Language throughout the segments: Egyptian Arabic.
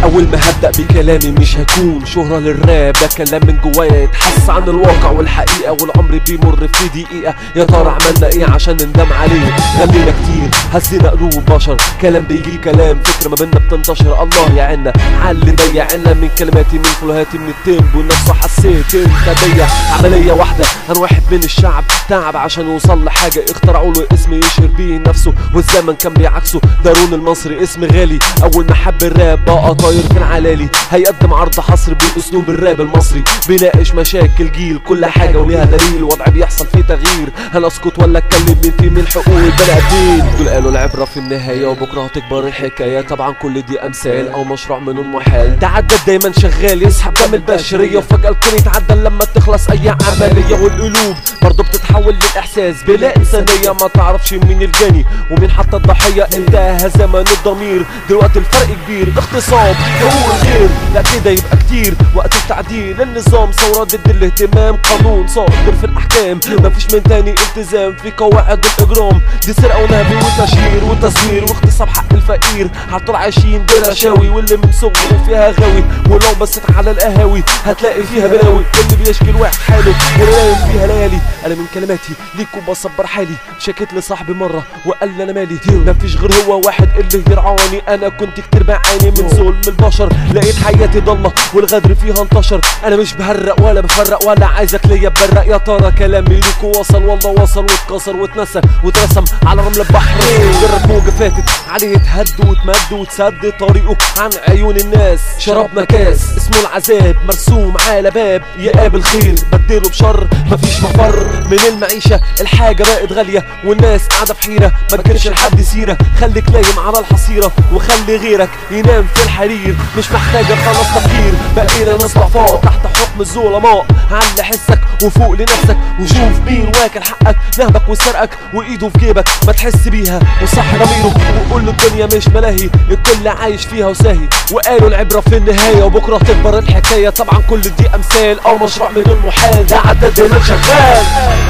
اول ما هبدأ بكلامي مش هكون شهرة للراب ده كلام من جوايا يتحس عن الواقع والحقيقة والعمر بيمر في دقيقة يا ترى عملنا ايه عشان نندم عليه غنينا كتير هزينا قلوب بشر كلام بيجي كلام فكرة ما بينا بتنتشر الله يعنا عاللي ضيع عنا من كلماتي من فلوهاتي من التيمبو نفسه حسيت انت بيا عملية واحدة انا واحد من الشعب تعب عشان يوصل لحاجة اخترعوا له اسم يشهر بيه نفسه والزمن كان بيعكسه دارون المصري اسم غالي اول ما حب الراب بقى طاير في العلالي هيقدم عرض حصري باسلوب الراب المصري بيناقش مشاكل جيل كل حاجة وليها دليل وضع بيحصل فيه تغيير هل اسكت ولا اتكلم مين في من حقوق البني ادمين دول قالوا العبرة في النهاية وبكرة هتكبر الحكاية طبعا كل دي امثال او مشروع من المحال تعدد دايما شغال يسحب دم البشرية وفجأة الكون يتعدل لما تخلص اي عملية والقلوب برضه بتتحول للاحساس بلا انسانية ما تعرفش مين الجاني ومين حتى الضحية انتهى زمن الضمير دلوقتي الفرق كبير اغتصاب حقوق الغير لا كده يبقى كتير وقت التعديل النظام ثورة ضد الاهتمام قانون صادر في الاحكام مفيش من تاني التزام في قواعد الاجرام دي سرقة ونهب وتشهير وتزوير واغتصاب حق الفقير هتطلع عايشين برشاوي واللي من صغره فيها غاوي ولو بصيت على القهاوي هتلاقي فيها بلاوي اللي بيشكي الواحد حاله ونايم فيها ليالي انا من كلماتي ليكم بصبر حالي شكيت لصاحبي مره وقال لي انا مالي مفيش غير هو واحد اللي يرعاني انا كنت كتير بعاني من ظلم البشر لقيت حياتي ضلمه والغدر فيها انتشر انا مش بهرق ولا بفرق ولا عايزك ليا تبرق يا ترى كلامي ليكوا وصل والله وصل واتكسر واتنسى واترسم على رمل البحر جرت موجه فاتت عليه اتهد واتمد واتسد طريقه عن عيون الناس شربنا كاس اسمه العذاب مرسوم على باب يقابل خير بدله بشر مفيش مفر من المعيشة الحاجة بقت غالية والناس قاعدة في حيرة ما تجيبش لحد سيرة خليك نايم على الحصيرة وخلي غيرك ينام في الحرير مش محتاجة خلاص تفكير بقينا ناس ضعفاء تحت حكم الظلماء علي حسك وفوق لنفسك وشوف مين واكل حقك نهبك وسرقك وايده في جيبك ما تحس بيها وصح ضميره وقول له الدنيا مش ملاهي الكل عايش فيها وساهي وقالوا العبرة في النهاية وبكرة تكبر الحكاية طبعا كل دي امثال او مشروع من المحال ده عدد هنا شغال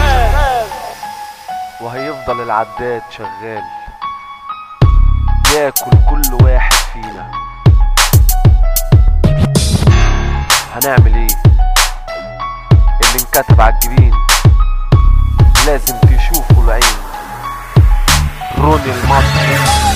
وهيفضل العداد شغال ياكل كل واحد فينا هنعمل ايه اللي انكتب على الجبين لازم تشوفه العين روني المصري